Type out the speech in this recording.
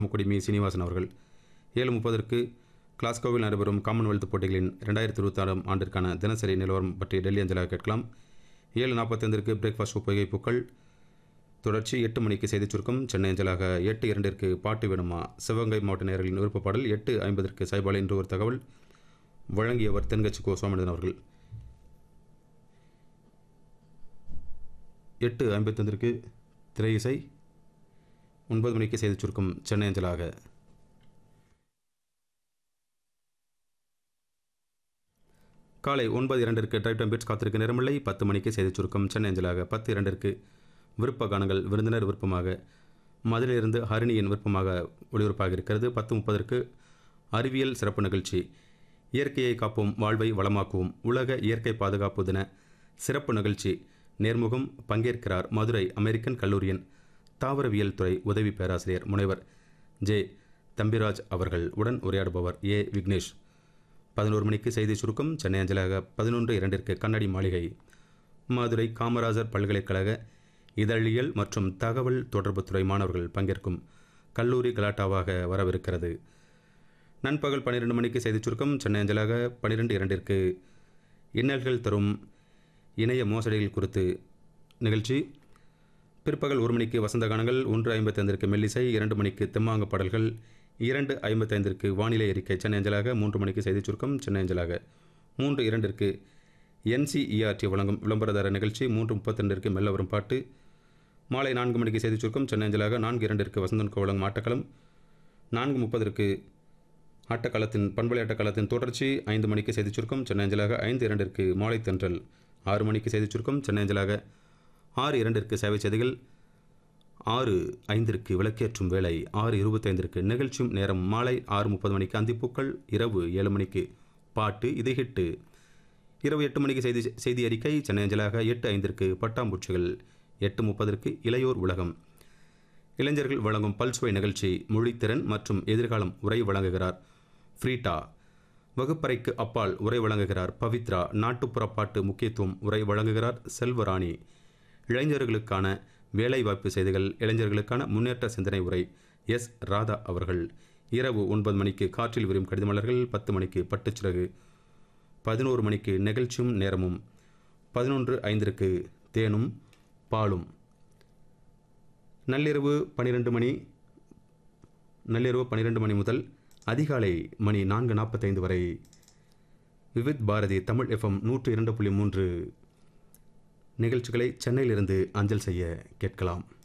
முக்குடி me Srinivasan அவர்கள் ஏழு முப்பதற்கு கிளாஸ்கோவில் நடைபெறும் காமன்வெல்த் போட்டிகளின் ரெண்டாயிரத்தி இருபத்தாறாம் ஆண்டிற்கான தினசரி நிலவரம் பற்றி டெல்லி அஞ்சலாக கேட்கலாம் ஏழு நாற்பத்தைந்திற்கு பிரேக்ஃபாஸ்ட் உப்பகை பூக்கள் தொடர்ச்சி எட்டு மணிக்கு செய்திச் சுருக்கம் சென்னை அஞ்சலாக எட்டு இரண்டிற்கு பாட்டு வேணுமா சிவகங்கை மாவட்ட நேயர்களின் விருப்ப பாடல் எட்டு ஐம்பதற்கு சைபால் என்று ஒரு தகவல் வழங்கியவர் தென்கட்சி கோ சுவாமிநாதன் அவர்கள் எட்டு ஐம்பத்தைந்திற்கு திரை இசை ஒன்பது மணிக்கு செய்திச் சுருக்கம் சென்னை அஞ்சலாக காலை ஒன்பது இரண்டிற்கு டைப் டைம் பீட்ஸ் காத்திருக்க நேரமில்லை பத்து மணிக்கு செய்திச் சுருக்கம் சென்னை அஞ்சலாக பத்து இரண்டிற்கு விருப்ப கானங்கள் விருந்தினர் விருப்பமாக மதுரையிலிருந்து ஹரிணியின் விருப்பமாக ஒளிபரப்பாக இருக்கிறது பத்து முப்பதற்கு அறிவியல் சிறப்பு நிகழ்ச்சி இயற்கையை காப்போம் வாழ்வை வளமாக்குவோம் உலக இயற்கை பாதுகாப்பு தின சிறப்பு நிகழ்ச்சி நேர்முகம் பங்கேற்கிறார் மதுரை அமெரிக்கன் கல்லூரியின் தாவரவியல் துறை உதவி பேராசிரியர் முனைவர் ஜே தம்பிராஜ் அவர்கள் உடன் உரையாடுபவர் ஏ விக்னேஷ் பதினோரு மணிக்கு செய்தி சுருக்கம் சென்னை அஞ்சலாக பதினொன்று இரண்டிற்கு கண்ணாடி மாளிகை மதுரை காமராஜர் பல்கலைக்கழக இதழியல் மற்றும் தகவல் தொடர்புத்துறை மாணவர்கள் பங்கேற்கும் கல்லூரி கலாட்டாவாக வரவிருக்கிறது நண்பகல் பன்னிரெண்டு மணிக்கு செய்திச் சுருக்கம் சென்னை அஞ்சலாக பன்னிரெண்டு இரண்டிற்கு இன்னல்கள் தரும் இணைய மோசடிகள் குறித்து நிகழ்ச்சி பிற்பகல் ஒரு மணிக்கு வசந்த கானங்கள் ஒன்று ஐம்பத்தைந்திற்கு மெல்லிசை இரண்டு மணிக்கு தெம்மாங்க பாடல்கள் இரண்டு ஐம்பத்தைந்திற்கு வானிலை அறிக்கை சென்னை அஞ்சலாக மூன்று மணிக்கு செய்திச் சுருக்கம் சென்னை அஞ்சலாக மூன்று இரண்டிற்கு என்சிஇஆர்டி வழங்கும் விளம்பரதார நிகழ்ச்சி மூன்று முப்பத்திரெண்டிற்கு மெல்ல வரும் பாட்டு மாலை நான்கு மணிக்கு செய்திச் சுருக்கம் சென்னை அஞ்சலாக நான்கு இரண்டிற்கு வசந்தன் வழங்கும் ஆட்டக்களம் நான்கு முப்பதற்கு ஆட்டக்காலத்தின் பண்பலை ஆட்டக்காலத்தின் தொடர்ச்சி ஐந்து மணிக்கு செய்திச் சுருக்கம் சென்னை அஞ்சலாக ஐந்து இரண்டிற்கு மாலை தென்றல் ஆறு மணிக்கு செய்திச் சுருக்கம் சென்னை அஞ்சலாக ஆறு இரண்டிற்கு சேவை செய்திகள் ஆறு ஐந்திற்கு விளக்கேற்றும் வேலை ஆறு இருபத்தைந்திற்கு நிகழ்ச்சியும் நேரம் மாலை ஆறு முப்பது மணிக்கு அந்திப்பூக்கள் இரவு ஏழு மணிக்கு பாட்டு இது ஹிட்டு இரவு எட்டு மணிக்கு செய்தி செய்தி அறிக்கை சென்னை அஞ்சலாக எட்டு ஐந்திற்கு பட்டாம்பூச்சிகள் எட்டு முப்பதற்கு இளையோர் உலகம் இளைஞர்கள் வழங்கும் பல்சுவை நிகழ்ச்சி மொழித்திறன் மற்றும் எதிர்காலம் உரை வழங்குகிறார் ஃப்ரீட்டா வகுப்பறைக்கு அப்பால் உரை வழங்குகிறார் பவித்ரா நாட்டுப்புற பாட்டு முக்கியத்துவம் உரை வழங்குகிறார் செல்வராணி இளைஞர்களுக்கான வேலைவாய்ப்பு செய்திகள் இளைஞர்களுக்கான முன்னேற்ற சிந்தனை உரை எஸ் ராதா அவர்கள் இரவு ஒன்பது மணிக்கு காற்றில் விரும் கடிதமலர்கள் பத்து மணிக்கு பட்டுச்சிறகு பதினோரு மணிக்கு நிகழ்ச்சியும் நேரமும் பதினொன்று ஐந்திற்கு தேனும் பாலும் நள்ளிரவு பன்னிரெண்டு மணி நள்ளிரவு பன்னிரெண்டு மணி முதல் அதிகாலை மணி நான்கு நாற்பத்தைந்து வரை விவித் பாரதி தமிழ் எஃப்எம் நூற்று இரண்டு புள்ளி மூன்று நிகழ்ச்சிகளை சென்னையிலிருந்து அஞ்சல் செய்ய கேட்கலாம்